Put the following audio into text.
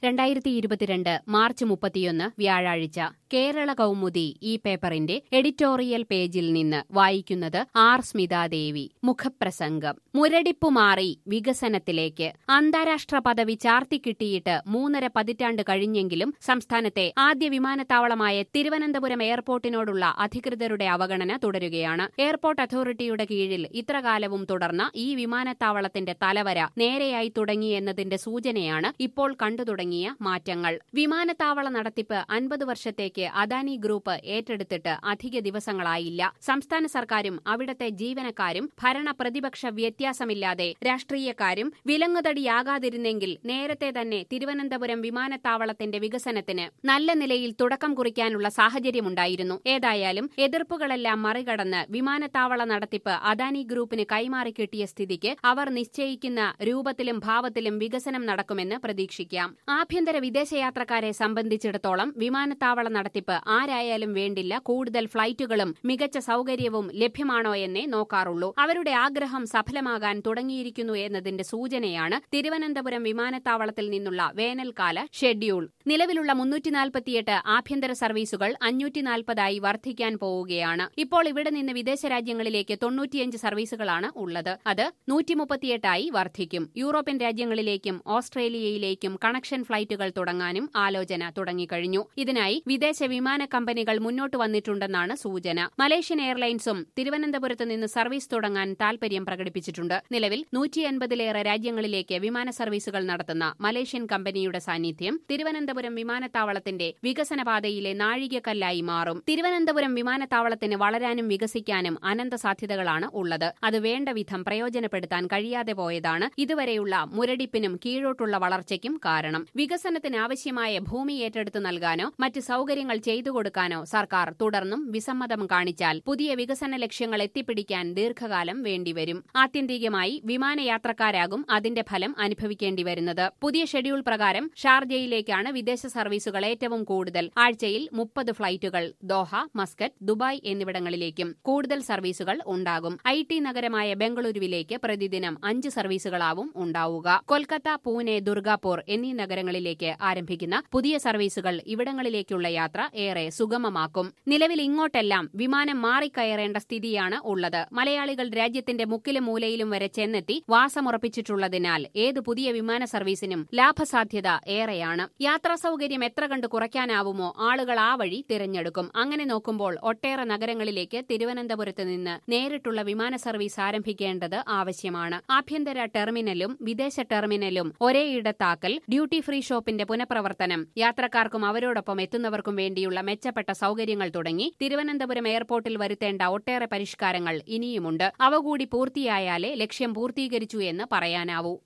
രണ്ടായിരത്തി ഇരുപത്തിരണ്ട് മാർച്ച് മുപ്പത്തിയൊന്ന് വ്യാഴാഴ്ച കേരള കൗമുദി ഈ പേപ്പറിന്റെ എഡിറ്റോറിയൽ പേജിൽ നിന്ന് വായിക്കുന്നത് ആർ സ്മിതാദേവി മുഖപ്രസംഗം മുരടിപ്പു മാറി വികസനത്തിലേക്ക് അന്താരാഷ്ട്ര പദവി ചാർത്തിക്കിട്ടിയിട്ട് മൂന്നര പതിറ്റാണ്ട് കഴിഞ്ഞെങ്കിലും സംസ്ഥാനത്തെ ആദ്യ വിമാനത്താവളമായ തിരുവനന്തപുരം എയർപോർട്ടിനോടുള്ള അധികൃതരുടെ അവഗണന തുടരുകയാണ് എയർപോർട്ട് അതോറിറ്റിയുടെ കീഴിൽ ഇത്രകാലവും തുടർന്ന ഈ വിമാനത്താവളത്തിന്റെ തലവര നേരെയായി തുടങ്ങിയെന്നതിന്റെ സൂചനയാണ് ഇപ്പോൾ കണ്ടു തുടങ്ങിയ മാറ്റങ്ങൾ വിമാനത്താവള നടത്തിപ്പ് അൻപത് വർഷത്തേക്ക് അദാനി ഗ്രൂപ്പ് ഏറ്റെടുത്തിട്ട് അധിക ദിവസങ്ങളായില്ല സംസ്ഥാന സർക്കാരും അവിടത്തെ ജീവനക്കാരും ഭരണ പ്രതിപക്ഷ വ്യത്യാസമില്ലാതെ രാഷ്ട്രീയക്കാരും വിലങ്ങുതടിയാകാതിരുന്നെങ്കിൽ നേരത്തെ തന്നെ തിരുവനന്തപുരം വിമാനത്താവളത്തിന്റെ വികസനത്തിന് നല്ല നിലയിൽ തുടക്കം കുറിക്കാനുള്ള സാഹചര്യമുണ്ടായിരുന്നു ഏതായാലും എതിർപ്പുകളെല്ലാം മറികടന്ന് വിമാനത്താവള നടത്തിപ്പ് അദാനി ഗ്രൂപ്പിന് കൈമാറി കിട്ടിയ സ്ഥിതിക്ക് അവർ നിശ്ചയിക്കുന്ന രൂപത്തിലും ഭാവത്തിലും വികസനം നടക്കുമെന്ന് പ്രതീക്ഷിക്കാം ആഭ്യന്തര വിദേശയാത്രക്കാരെ സംബന്ധിച്ചിടത്തോളം വിമാനത്താവള നടത്തിപ്പ് ആരായാലും വേണ്ടില്ല കൂടുതൽ ഫ്ളൈറ്റുകളും മികച്ച സൗകര്യവും ലഭ്യമാണോ എന്നേ നോക്കാറുള്ളൂ അവരുടെ ആഗ്രഹം സഫലമാകാൻ തുടങ്ങിയിരിക്കുന്നു എന്നതിന്റെ സൂചനയാണ് തിരുവനന്തപുരം വിമാനത്താവളത്തിൽ നിന്നുള്ള വേനൽക്കാല ഷെഡ്യൂൾ നിലവിലുള്ള മുന്നൂറ്റിനാൽപ്പത്തിയെട്ട് ആഭ്യന്തര സർവീസുകൾ അഞ്ഞൂറ്റിനാൽപ്പതായി വർദ്ധിക്കാൻ പോവുകയാണ് ഇപ്പോൾ ഇവിടെ നിന്ന് വിദേശ രാജ്യങ്ങളിലേക്ക് തൊണ്ണൂറ്റിയഞ്ച് സർവീസുകളാണ് ഉള്ളത് അത് നൂറ്റിമുപ്പത്തിയെട്ടായി വർദ്ധിക്കും യൂറോപ്യൻ രാജ്യങ്ങളിലേക്കും ഓസ്ട്രേലിയയിലേക്കും കണക്ഷൻ ഫ്ളൈറ്റുകൾ തുടങ്ങാനും ആലോചന തുടങ്ങിക്കഴിഞ്ഞു ഇതിനായി വിദേശ വിമാന കമ്പനികൾ മുന്നോട്ട് വന്നിട്ടുണ്ടെന്നാണ് സൂചന മലേഷ്യൻ എയർലൈൻസും തിരുവനന്തപുരത്ത് നിന്ന് സർവീസ് തുടങ്ങാൻ താൽപര്യം പ്രകടിപ്പിച്ചിട്ടുണ്ട് നിലവിൽ നൂറ്റി അൻപതിലേറെ രാജ്യങ്ങളിലേക്ക് വിമാന സർവീസുകൾ നടത്തുന്ന മലേഷ്യൻ കമ്പനിയുടെ സാന്നിധ്യം തിരുവനന്തപുരം വിമാനത്താവളത്തിന്റെ വികസനപാതയിലെ നാഴികക്കല്ലായി മാറും തിരുവനന്തപുരം വിമാനത്താവളത്തിന് വളരാനും വികസിക്കാനും അനന്ത സാധ്യതകളാണ് ഉള്ളത് അത് വേണ്ട വിധം പ്രയോജനപ്പെടുത്താൻ കഴിയാതെ പോയതാണ് ഇതുവരെയുള്ള മുരടിപ്പിനും കീഴോട്ടുള്ള വളർച്ചയ്ക്കും കാരണം വികസനത്തിന് ആവശ്യമായ ഭൂമി ഏറ്റെടുത്ത് നൽകാനോ മറ്റ് സൗകര്യങ്ങൾ ചെയ്തു കൊടുക്കാനോ സർക്കാർ തുടർന്നും വിസമ്മതം കാണിച്ചാൽ പുതിയ വികസന ലക്ഷ്യങ്ങൾ എത്തിപ്പിടിക്കാൻ ദീർഘകാലം വേണ്ടിവരും ആത്യന്തികമായി വിമാനയാത്രക്കാരാകും അതിന്റെ ഫലം അനുഭവിക്കേണ്ടി വരുന്നത് പുതിയ ഷെഡ്യൂൾ പ്രകാരം ഷാർജയിലേക്കാണ് വിദേശ സർവീസുകൾ ഏറ്റവും കൂടുതൽ ആഴ്ചയിൽ മുപ്പത് ഫ്ളൈറ്റുകൾ ദോഹ മസ്കറ്റ് ദുബായ് എന്നിവിടങ്ങളിലേക്കും കൂടുതൽ സർവീസുകൾ ഉണ്ടാകും ഐ ടി നഗരമായ ബംഗളൂരുവിലേക്ക് പ്രതിദിനം അഞ്ച് സർവീസുകളാവും ഉണ്ടാവുക കൊൽക്കത്ത പൂനെ ദുർഗാപൂർ എന്നീ നഗരങ്ങളിലേക്ക് ആരംഭിക്കുന്ന പുതിയ സർവീസുകൾ ഇവിടങ്ങളിലേക്കുള്ള യാത്ര ഏറെ സുഗമമാക്കും നിലവിൽ ഇങ്ങോട്ടെല്ലാം വിമാനം മാറിക്കയറേണ്ട സ്ഥിതിയാണ് ഉള്ളത് മലയാളികൾ രാജ്യത്തിന്റെ മുക്കിലും മൂലയിലും വരെ ചെന്നെത്തി വാസമുറപ്പിച്ചിട്ടുള്ളതിനാൽ ഏത് പുതിയ വിമാന സർവീസിനും ലാഭസാധ്യത ഏറെയാണ് യാത്രാ സൗകര്യം എത്ര കണ്ട് കുറയ്ക്കാനാവുമോ ആളുകൾ ആ വഴി തിരഞ്ഞെടുക്കും അങ്ങനെ നോക്കുമ്പോൾ ഒട്ടേറെ നഗരങ്ങളിലേക്ക് തിരുവനന്തപുരത്ത് നിന്ന് നേരിട്ടുള്ള വിമാന സർവീസ് ആരംഭിക്കേണ്ടത് ആവശ്യമാണ് ആഭ്യന്തര ടെർമിനലും വിദേശ ടെർമിനലും ഒരേ ഇടത്താക്കൽ ഡ്യൂട്ടി ഫ്രീ ഷോപ്പിന്റെ പുനഃപ്രവർത്തനം യാത്രക്കാർക്കും അവരോടൊപ്പം എത്തുന്നവർക്കും വേണ്ടിയുള്ള മെച്ചപ്പെട്ട സൗകര്യങ്ങൾ തുടങ്ങി തിരുവനന്തപുരം എയർപോർട്ടിൽ വരുത്തേണ്ട ഒട്ടേറെ പരിഷ്കാരങ്ങൾ ഇനിയുമുണ്ട് അവ കൂടി പൂർത്തിയായാലേ ലക്ഷ്യം പൂർത്തീകരിച്ചു എന്ന് പറയാനാവൂ